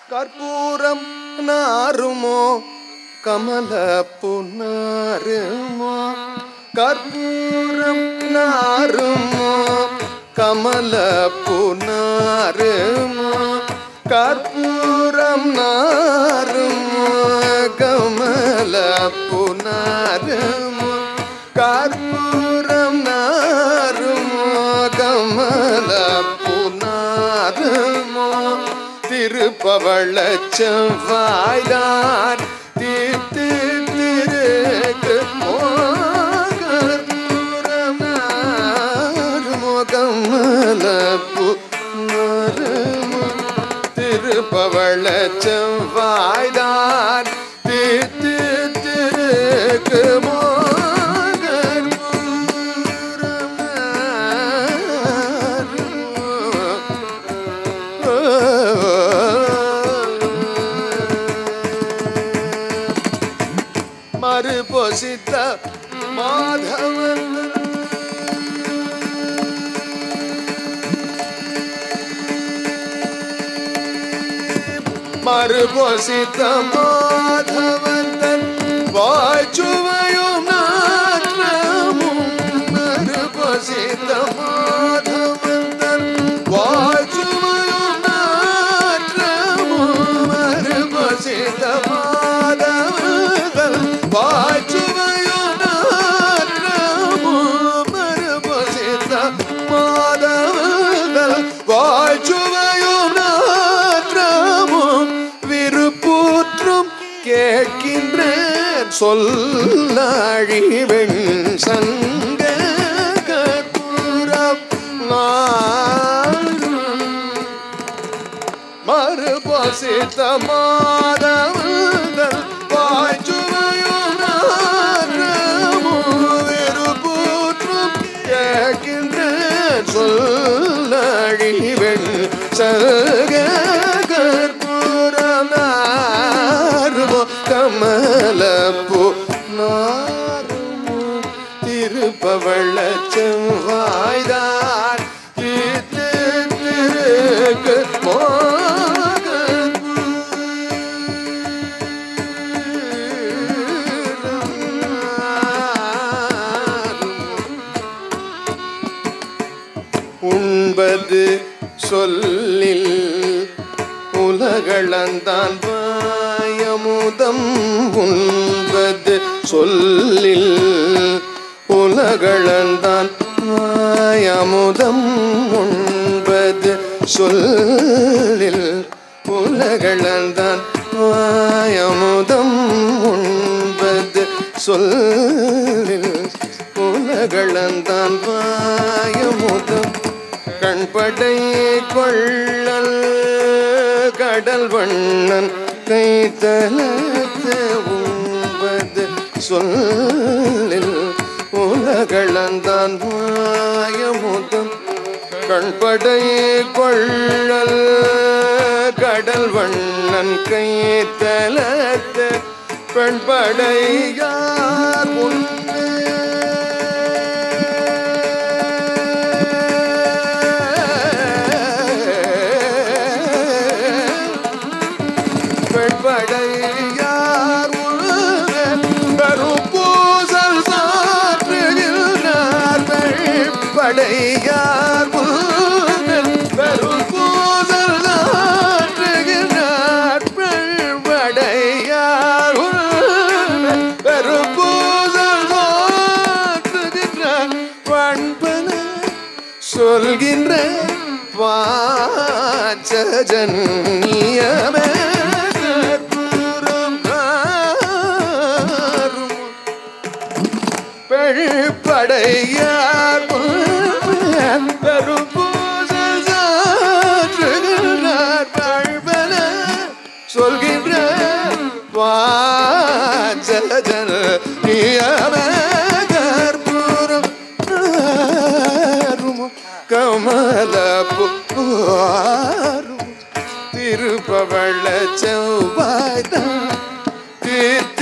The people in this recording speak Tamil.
கற்பூரம் நாருமோ கமல புன்னாருமோ கற்பூரம் நாருமோ கமல புன்னாருமோ கற்பூரம் நாருமோ கமல புனாருமோ கற்பூரம் நாருமோ கமல புனாருமோ திருப்பவள செவ்வாய்தான் தீர்த்து திருக்கு கற்பூரம் நாருமோ கமல புனாருமோ திருப்பவள செவ்வாய்தான் தீர்த்து திருக்கு மறுபொசித்த மாதவன் மறுபொசித்த மாதவன் தன் வாய்ச்சுவையும் நாற்றமும் மறுபொசித்த மாதவன் தன் வாய்ச்சுவையும் நாற்றமும் மறுபொசித்த மாதவன் தன் வாய்ச்சுவையும் நாற்றமும் மறுபொசித்த மாதவன் தன் வாய்ச்சுவையும் நாற்றமும் விருப்பூற்றும் கேட்கின்றேன் சொல்லாழிவெண் சங்க கற்பூரம் மறுபசித்த மாதவங்கள் வாய்ச்சுவையும் விருப்பூற்றும் கேட்கின்றேன் சொல்லாழிவெண் சங்க கற்பூரம் நாருமோ கமலப்பூ நாருமோ திருப்பவள செவ்வாய்தான் தீர்த்து திருக்கு உண்பது சொல்லில் உலகளந்தான் வாயமுதம் உண்பது சொல்லில் உலகளந்தான் வாயமுதம் உண்பது சொல்லில் உலகளந்தான் வாயமுதம் உண்பது சொல்லில் உலகளந்தான் வாயமுதம் கண்படை கொள்ளல் கடல் வண்ணன் கைத்தலத்த உண்பது சொல்லில் உலகளந்தான் மாயமுதம் கண்படை கொள்ளல் கடல் வண்ணன் கைத்தலத்த பெண்படையார் உண்மை பெண்படையார் கருப்பூசல் சாற்றுகிறார் பெண்படையார் கருப்பூசல் சாற்றுகிறார் பெண்படையார் கருப்பூசல் சாற்றுகிறார் பண்பன சொல்கின்ற வாஞ்சஜன்யமே கற்பூரம் காரும் பெழ்படையார் பெரும்பூசல் சாற்றுகிறார் பழ்பல சொல்கின்ற வாஞ்சஜன் நியமே கற்பூரம் ஆரும் கமலப்பு ஆரும் திருப்பவள செவ்வாய்தான் தீர்த்த